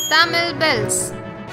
Tamil Bells.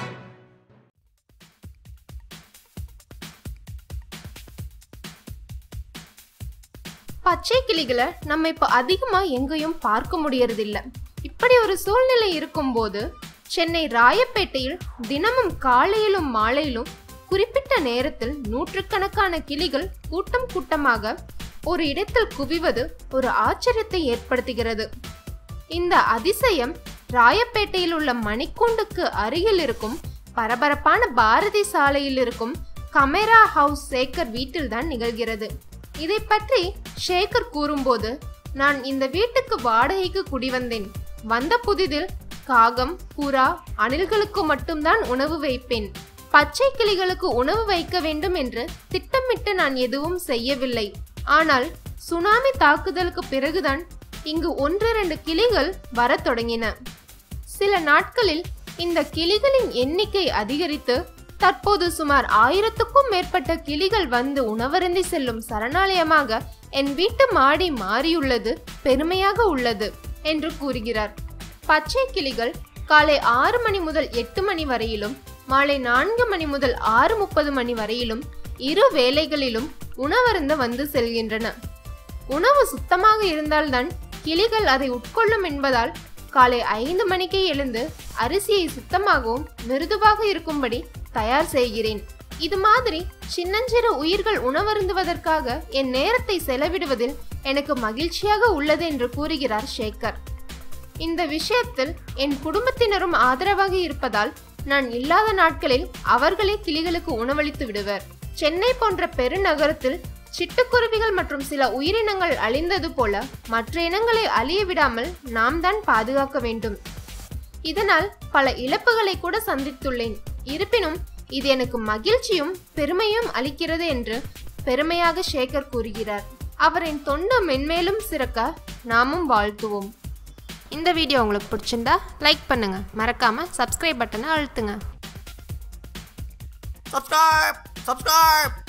பச்சை கிளிகளை நம்ம இப்போ அதிகமாக எங்கேயும் பார்க்க முடியறதில்ல இப்படி ஒரு சூழ்நிலை இருக்கும்போது சென்னை ராயப்பேட்டையில் தினமும் காலையிலும் மாலையிலும் குறிப்பிட்ட நேரத்தில் நூற்றுக்கணக்கான கிளிகள் கூட்டம் கூட்டமாக ஒரு இடத்தில் குவிவது ஒரு ஆச்சரியத்தை ஏற்படுத்துகிறது இந்த அதிசயம் ராயப்பேட்டையில் உள்ள மணிக்கூண்டுக்கு அருகில் இருக்கும் பரபரப்பான பாரதி சாலையில் இருக்கும் கமேரா ஹவுஸ் சேகர் வீட்டில்தான் நிகழ்கிறது இதை பற்றி சேகர் கூறும்போது நான் இந்த வீட்டுக்கு வாடகைக்கு குடிவந்தேன் வந்த புதிதில் காகம் புறா அணில்களுக்கு மட்டும்தான் உணவு வைப்பேன் பச்சை கிளிகளுக்கு உணவு வைக்க வேண்டும் என்று திட்டமிட்டு நான் எதுவும் செய்யவில்லை ஆனால் சுனாமி தாக்குதலுக்கு பிறகுதான் இங்கு ஒன்று ரெண்டு கிளிகள் வரத் தொடங்கின சில நாட்களில் இந்த கிளிகளின் எண்ணிக்கை அதிகரித்து தற்போது சுமார் ஆயிரத்துக்கும் மேற்பட்ட கிளிகள் வந்து உணவருந்தி செல்லும் சரணாலயமாக என் வீட்டு மாடி மாறியுள்ளது பெருமையாக உள்ளது என்று கூறுகிறார் பச்சை கிளிகள் காலை ஆறு மணி முதல் எட்டு மணி வரையிலும் மாலை நான்கு மணி முதல் ஆறு முப்பது மணி வரையிலும் இரு வேளைகளிலும் உணவருந்த வந்து செல்கின்றன உணவு சுத்தமாக இருந்தால்தான் கிளிகள் அதை உட்கொள்ளும் என்பதால் காலை ஐந்து மணிக்கே எழுந்து அரிசியை சுத்தமாகவும் மிருதுவாக இருக்கும்படி தயார் செய்கிறேன் இது மாதிரி சின்னஞ்சிறு உயிர்கள் உணவருந்துவதற்காக என் நேரத்தை செலவிடுவதில் எனக்கு மகிழ்ச்சியாக உள்ளது என்று கூறுகிறார் ஷேகர் இந்த விஷயத்தில் என் குடும்பத்தினரும் ஆதரவாக இருப்பதால் நான் இல்லாத நாட்களில் அவர்களே கிளிகளுக்கு உணவளித்து விடுவர் சென்னை போன்ற பெருநகரத்தில் சிட்டுக்குருவிகள் மற்றும் சில உயிரினங்கள் அழிந்தது போல மற்ற இனங்களை அழிய விடாமல் நாம் தான் பாதுகாக்க வேண்டும் இதனால் பல இழப்புகளை கூட சந்தித்துள்ளேன் இருப்பினும் இது எனக்கு மகிழ்ச்சியும் பெருமையும் அளிக்கிறது என்று பெருமையாக சேகர் கூறுகிறார் அவரின் தொண்டு மென்மேலும் சிறக்க நாமும் வாழ்த்துவோம் இந்த வீடியோ உங்களுக்கு பிடிச்சிருந்தா லைக் பண்ணுங்க மறக்காம சப்ஸ்கிரைப் பட்டனை அழுத்துங்க subscribe subscribe